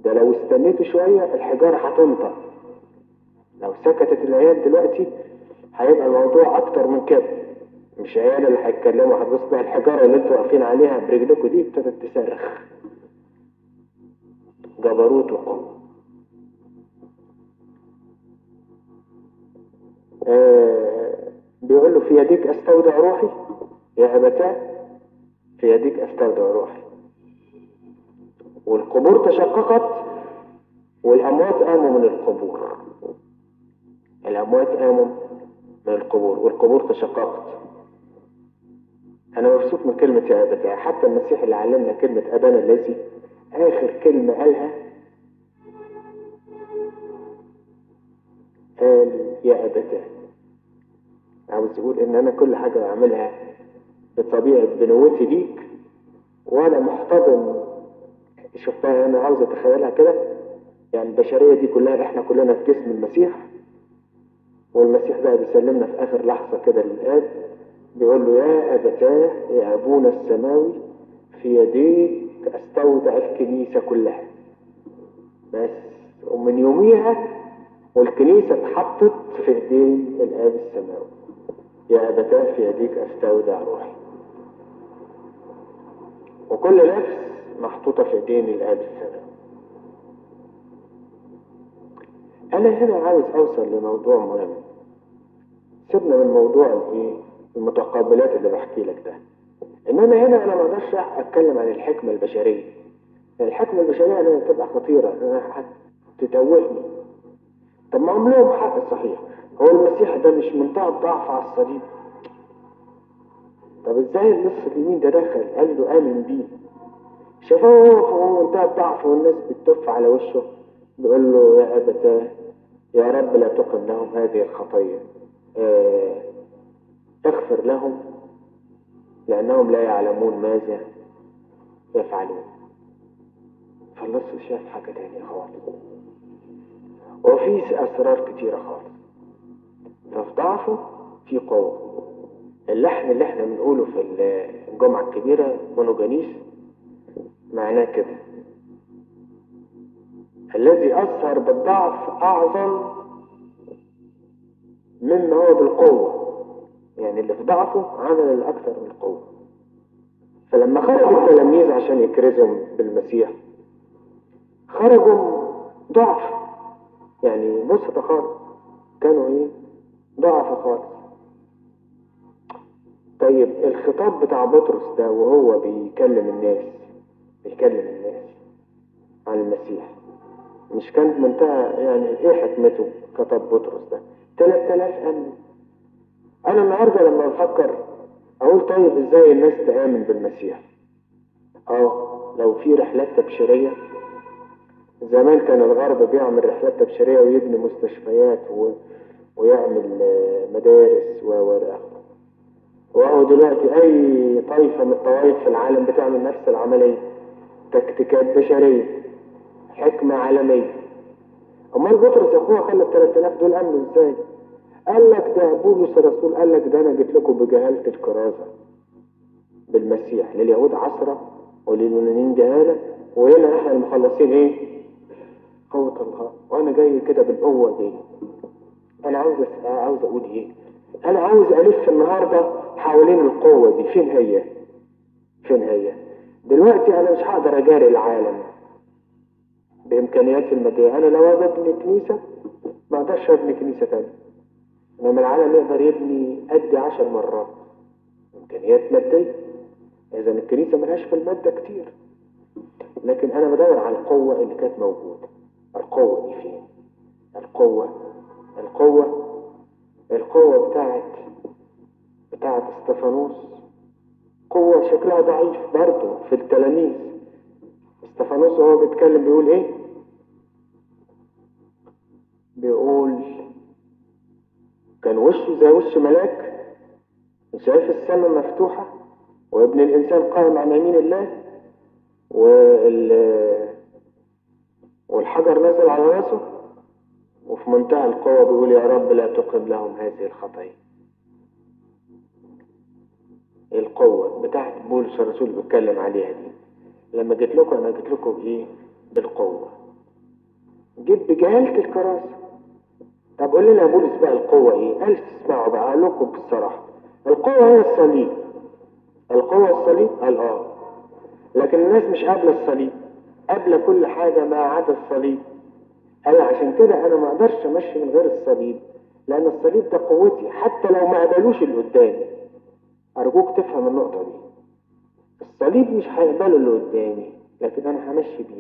ده لو استنيتوا شوية الحجارة هتنطق لو سكتت العيال دلوقتي هيبقى الموضوع أكتر من كده مش عيال اللي هيتكلموا هتبص بقى الحجارة اللي انتوا واقفين عليها برجلكوا دي ابتدت تصرخ جبروت وقوة آه بيقول له في يديك استودع روحي يا أبتاه في يديك استودع روحي والقبور تشققت والأموات قاموا من القبور الأموات قاموا من القبور والقبور تشققت أنا مبسوط من كلمة يا أبتاه حتى المسيح اللي علمنا كلمة أبانا الذي آخر كلمة قالها قال يا أبتاه عاوز يقول إن أنا كل حاجة بعملها بطبيعة بنوتي ليك وأنا محتضن شفتها أنا عاوز أتخيلها كده يعني البشرية دي كلها إحنا كلنا في جسم المسيح والمسيح بقى بيسلمنا في آخر لحظة كده للآب بيقول له يا أبتاه يا أبونا السماوي في يديك أستودع الكنيسة كلها بس ومن يوميها والكنيسة اتحطت في ايدين الآب السماوي يا أبتاه في يديك أستودع روحي وكل نفس محطوطة في ايدين الآب السماوي أنا هنا عاوز أوصل لموضوع مهم سيبنا من موضوع الإيه المتقابلات اللي بحكي لك ده إنما هنا أنا ما أقدرش أتكلم عن الحكمة البشرية الحكمة البشرية أنا تبقى خطيرة أنا هتتوهني طب ما هم لهم حق صحيح هو المسيح ده مش منتهى الضعف على الصليب طب ازاي النص اليمين ده دخل قال له امن بيه شافوه هو في منتهى الضعف والناس بتتف على وشه بيقول له يا ابتاه يا رب لا تقم لهم هذه الخطيه اه اغفر لهم لانهم لا يعلمون ماذا يفعلون فالنص شاف حاجه تانية خالص وفي اسرار كتيره خالص ففي ضعفه في قوه اللحن اللي احنا بنقوله في الجمعة الكبيرة مونوجانيس معناه كده الذي أثر بالضعف أعظم مما هو بالقوة يعني اللي في ضعفه عمل الأكثر من القوة فلما خرج التلاميذ عشان يكرزهم بالمسيح خرجوا ضعف يعني بسطة خالص كانوا ايه ضعف خالص طيب الخطاب بتاع بطرس ده وهو بيكلم الناس بيكلم الناس عن المسيح مش كانت منتهى يعني ايه حكمته كتب بطرس ده 3000 امن انا النهارده لما بفكر اقول طيب ازاي الناس تامن بالمسيح اه لو في رحلات تبشيريه زمان كان الغرب بيعمل رحلات تبشيريه ويبني مستشفيات و... ويعمل مدارس و وهو دلوقتي اي طائفة من الطوائف في العالم بتعمل نفس العملية تكتيكات بشرية حكمة عالمية امال بطرس يا اخويا خلى ال 3000 دول امنوا ازاي؟ قال لك ده بولس الرسول قال لك ده انا جيت لكم بجهالة الكرازة بالمسيح لليهود عسرة ولليونانيين جهالة وهنا احنا المخلصين ايه؟ قوة الله وانا جاي كده بالقوة دي انا عاوز عاوز اقول ايه؟ انا عاوز الف النهارده حوالين القوة دي فين هي فين هي دلوقتي انا مش هقدر اجاري العالم بامكانياتي المادية انا لو ابني كنيسة ما اقدرش ابني كنيسة تانية انما العالم يقدر يبني قد عشر مرات امكانيات مادية اذا الكنيسة ملهاش في المادة كتير لكن انا بدور على القوة اللي كانت موجودة القوة دي فين القوة القوة القوة بتاعت بتاعت استفانوس قوة شكلها ضعيف برضه في التلاميذ استفانوس وهو بيتكلم بيقول ايه بيقول كان وشه زي وش ملاك شايف السماء مفتوحة وابن الإنسان قائم عن يمين الله وال والحجر نزل على راسه وفي منتهى القوة بيقول يا رب لا تقم لهم هذه الخطايا القوة بتاعت بولس الرسول بيتكلم عليها دي لما جيت لكم انا جيت لكم بايه بالقوة جيت بجهالة الكراسة طب قول لنا يا بولس بقى القوة ايه؟ قال اسمعوا بقى اقول لكم بصراحة القوة هي الصليب القوة الصليب؟ قال اه لكن الناس مش قابلة الصليب قابلة كل حاجة ما عدا الصليب قال عشان كده انا ما اقدرش امشي من غير الصليب لان الصليب ده قوتي حتى لو ما قبلوش اللي قدامي ارجوك تفهم النقطة دي الصليب مش هيقبله اللي قدامي لكن انا همشي بيه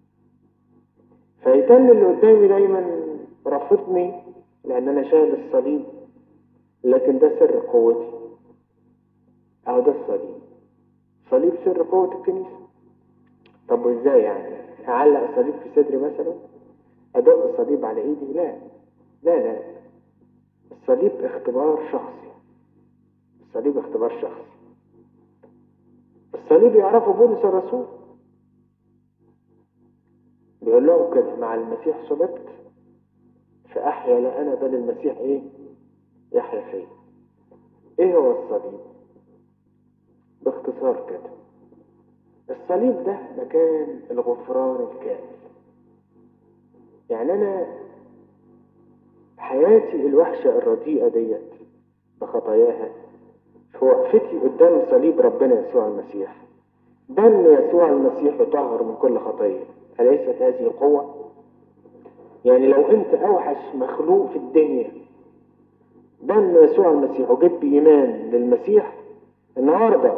فيتل اللي قدامي دايما رافضني لان انا شايل الصليب لكن ده سر قوتي اهو ده الصليب صليب سر قوة الكنيسة طب وازاي يعني اعلق صليب في صدري مثلا ادق الصليب على ايدي لا لا لا الصليب اختبار شخصي الصليب اختبار شخصي الصليب يعرفه بولس الرسول بيقول لهم كده مع المسيح صلبت فأحيا لا أنا بل المسيح إيه؟ يحيا فيا. إيه هو الصليب؟ باختصار كده الصليب ده مكان الغفران الكامل. يعني أنا حياتي الوحشة الرديئة ديت بخطاياها في وقفتي قدام صليب ربنا يسوع المسيح دم يسوع المسيح يطهر من كل خطية أليست هذه قوة؟ يعني لو أنت أوحش مخلوق في الدنيا دم يسوع المسيح وجيت بإيمان للمسيح النهاردة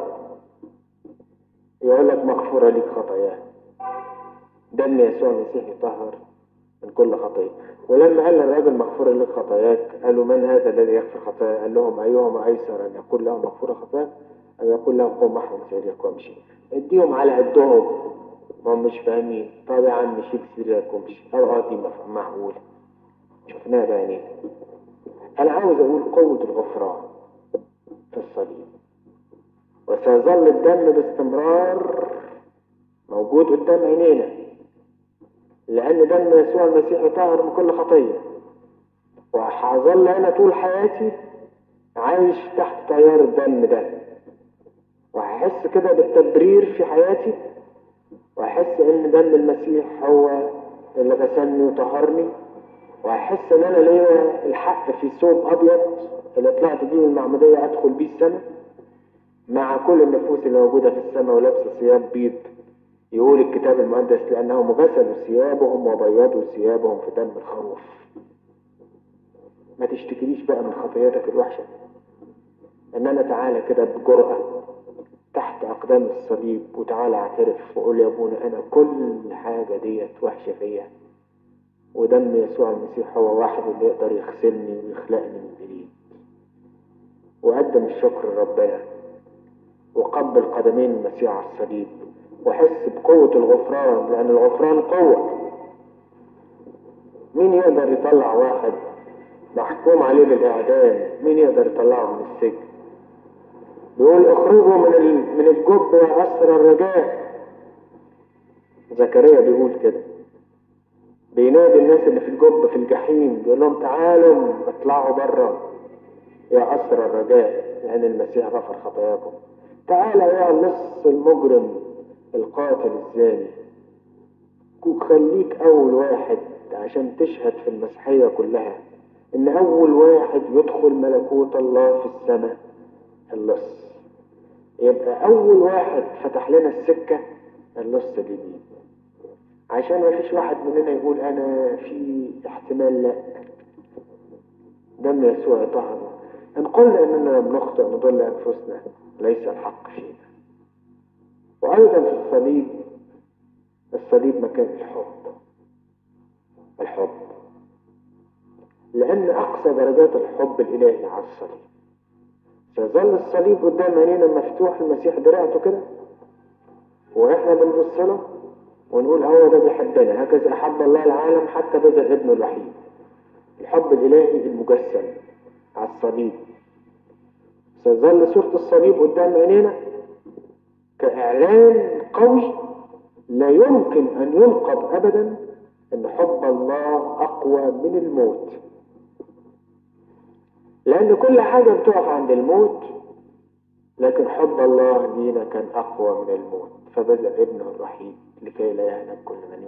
يقول لك مغفورة ليك خطاياك دم يسوع المسيح يطهر من كل خطية ولما قال الراجل مغفورة لك خطاياك قالوا من هذا الذي يغفر خطايا قال لهم أيهما أيسر أن يقول له مغفورة خطاياك أو يقول لهم قوم أحمد سريرك وامشي اديهم على قدهم ما هم مش فاهمين طب يا عم شيل سريرك وامشي أو اه دي معقولة شفناها بعينينا أنا عاوز أقول قوة الغفران في الصليب وسيظل الدم باستمرار موجود قدام عينينا لأن دم يسوع المسيح يطهر من كل خطية وهظل أنا طول حياتي عايش تحت تيار الدم ده وهحس كده بالتبرير في حياتي وهحس إن دم المسيح هو اللي غسلني وطهرني وهحس إن أنا ليا الحق في ثوب أبيض اللي طلعت بيه من المعمودية أدخل بيه السماء مع كل النفوس اللي موجودة في السماء ولابسة ثياب بيض يقول الكتاب المقدس لأنهم غسلوا ثيابهم وبيضوا ثيابهم في دم الخروف ما تشتكيليش بقى من خطياتك الوحشة إن أنا تعالى كده بجرأة تحت أقدام الصليب وتعالى اعترف وقول يا أبونا أنا كل حاجة ديت وحشة فيا ودم يسوع المسيح هو واحد اللي يقدر يغسلني ويخلقني من جديد وقدم الشكر لربنا وقبل قدمين المسيح على الصليب وحس بقوة الغفران لأن الغفران قوة مين يقدر يطلع واحد محكوم عليه بالإعدام مين يقدر يطلعه من السجن بيقول اخرجوا من من الجب يا أسر الرجاء زكريا بيقول كده بينادي الناس اللي في الجب في الجحيم بيقول لهم تعالوا اطلعوا بره يا أسر الرجاء لأن المسيح غفر خطاياكم تعال يا اللص المجرم القاتل الزاني خليك أول واحد عشان تشهد في المسيحية كلها إن أول واحد يدخل ملكوت الله في السماء اللص يبقى أول واحد فتح لنا السكة اللص الجديد عشان ما فيش واحد مننا يقول أنا في احتمال لا دم يسوع يطهر إن قلنا إننا بنخطئ نضل أنفسنا ليس الحق فينا وأيضا في الصليب الصليب مكان الحب الحب لأن أقصى درجات الحب الإلهي على الصليب سيظل الصليب قدام عينينا مفتوح المسيح دراعته كده وإحنا بنبص له ونقول هو ده بيحبنا هكذا أحب الله العالم حتى بذل ابنه الوحيد الحب الإلهي المجسم على الصليب سيظل صورة الصليب قدام عينينا كإعلان قوي لا يمكن أن ينقض أبدا أن حب الله أقوى من الموت لأن كل حاجة بتقف عند الموت لكن حب الله لينا كان أقوى من الموت فبذل ابنه الوحيد لكي لا يهلك كل من